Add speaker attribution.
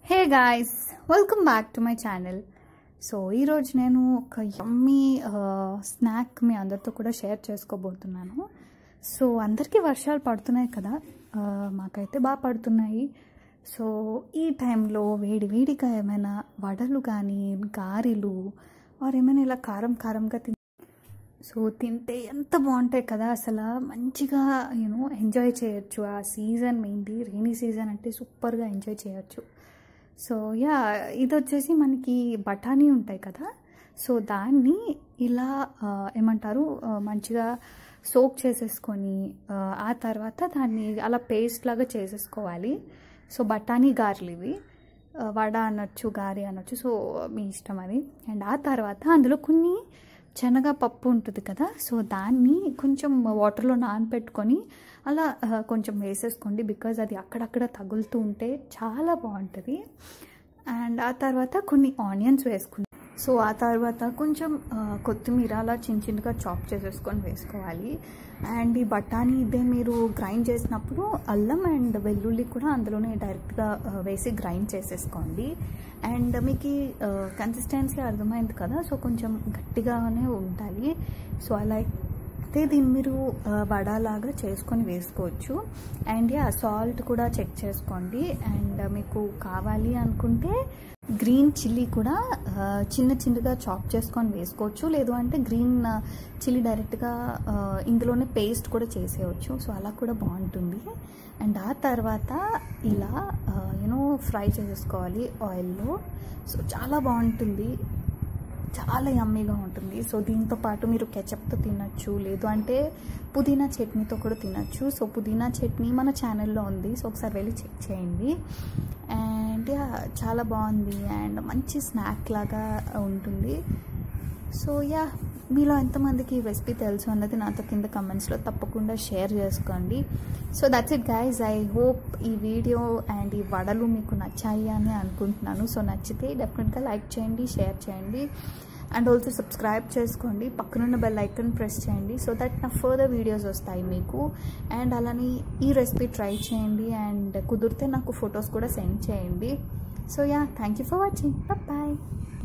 Speaker 1: hey guys welcome back to my channel so ఈరోజు నేను ఒక యమ్మీ స్నాక్ మీ అందరితో కూడా షేర్ చేసుకోబోతున్నాను సో అందరికీ వర్షాలు పడుతున్నాయి కదా ఆ, మాకైతే బాగా పడుతున్నాయి సో ఈ టైంలో వేడి వేడిగా ఏమైనా వడలు కానీ గారెలు వారు ఏమైనా ఇలా కారం కారంగా తిన్ సో తింటే ఎంత బాగుంటాయి కదా అసలు మంచిగా యూనో ఎంజాయ్ చేయొచ్చు ఆ సీజన్ మెయిన్లీ రైనీ సీజన్ అంటే సూపర్గా ఎంజాయ్ చేయొచ్చు సో యా ఇది వచ్చేసి మనకి బఠానీ ఉంటాయి కదా సో దాన్ని ఇలా ఆ, ఏమంటారు ఆ, మంచిగా సోక్ చేసేసుకొని ఆ, ఆ తర్వాత దాన్ని అలా పేస్ట్ లాగా చేసేసుకోవాలి సో బఠానీ గారెలు ఇవి ఆ, వడ అనొచ్చు గారి అనొచ్చు సో మీ ఇష్టం అది అండ్ ఆ తర్వాత అందులో కొన్ని శనగ పప్పు ఉంటుంది కదా సో దాన్ని కొంచెం వాటర్లో నానపెట్టుకొని అలా ఆ, కొంచెం వేసేసుకోండి బికాజ్ అది అక్కడక్కడ తగులుతూ ఉంటే చాలా బాగుంటుంది అండ్ ఆ తర్వాత కొన్ని ఆనియన్స్ వేసుకుని సో ఆ తర్వాత కొంచెం ఆ, కొత్తిమీర అలా చిన్న చిన్నగా చాప్ చేసేసుకొని వేసుకోవాలి అండ్ ఈ బఠానీ ఇదే మీరు గ్రైండ్ చేసినప్పుడు అల్లం అండ్ వెల్లుల్లి కూడా అందులోనే డైరెక్ట్గా ఆ, వేసి గ్రైండ్ చేసేసుకోండి అండ్ మీకు కన్సిస్టెన్సీ అర్థమైంది కదా సో కొంచెం గట్టిగానే ఉండాలి సో అలా అయితే దీన్ని మీరు ఆ, వడలాగా చేసుకొని వేసుకోవచ్చు అండ్ యా సాల్ట్ కూడా చెక్ చేసుకోండి అండ్ మీకు కావాలి అనుకుంటే గ్రీన్ చిల్లీ కూడా ఆ, చిన్న చిన్నగా చాప్ చేసుకొని వేసుకోవచ్చు లేదు అంటే గ్రీన్ చిల్లీ డైరెక్ట్గా ఆ, ఇందులోనే పేస్ట్ కూడా చేసేయచ్చు సో అలా కూడా బాగుంటుంది అండ్ ఆ తర్వాత ఇలా యూనో ఫ్రై చేసేసుకోవాలి ఆయిల్లో సో చాలా బాగుంటుంది చాలా యమ్మీగా ఉంటుంది సో దీంతో పాటు మీరు కెచప్తో తినచ్చు లేదు అంటే పుదీనా చట్నీతో కూడా తినచ్చు సో పుదీనా చట్నీ మన ఛానల్లో ఉంది సో ఒకసారి వెళ్ళి చెక్ చేయండి అండ్ యా చాలా బాగుంది అండ్ మంచి స్నాక్ లాగా ఉంటుంది సో యా మీలో ఎంతమందికి ఈ రెసిపీ తెలుసు అన్నది నాతో కింద కమెంట్స్లో తప్పకుండా షేర్ చేసుకోండి so that's it guys I hope ఈ వీడియో అండ్ ఈ వడలు మీకు నచ్చాయి అని అనుకుంటున్నాను సో నచ్చితే డెఫినెట్గా లైక్ చేయండి షేర్ చేయండి అండ్ ఆల్సో సబ్స్క్రైబ్ చేసుకోండి పక్కనున్న బెల్ ఐకన్ ప్రెస్ చేయండి సో దట్ నా ఫర్దర్ వీడియోస్ వస్తాయి మీకు అండ్ అలానే ఈ రెసిపీ ట్రై చేయండి అండ్ కుదిరితే నాకు ఫొటోస్ కూడా సెండ్ చేయండి so yeah thank you for watching bye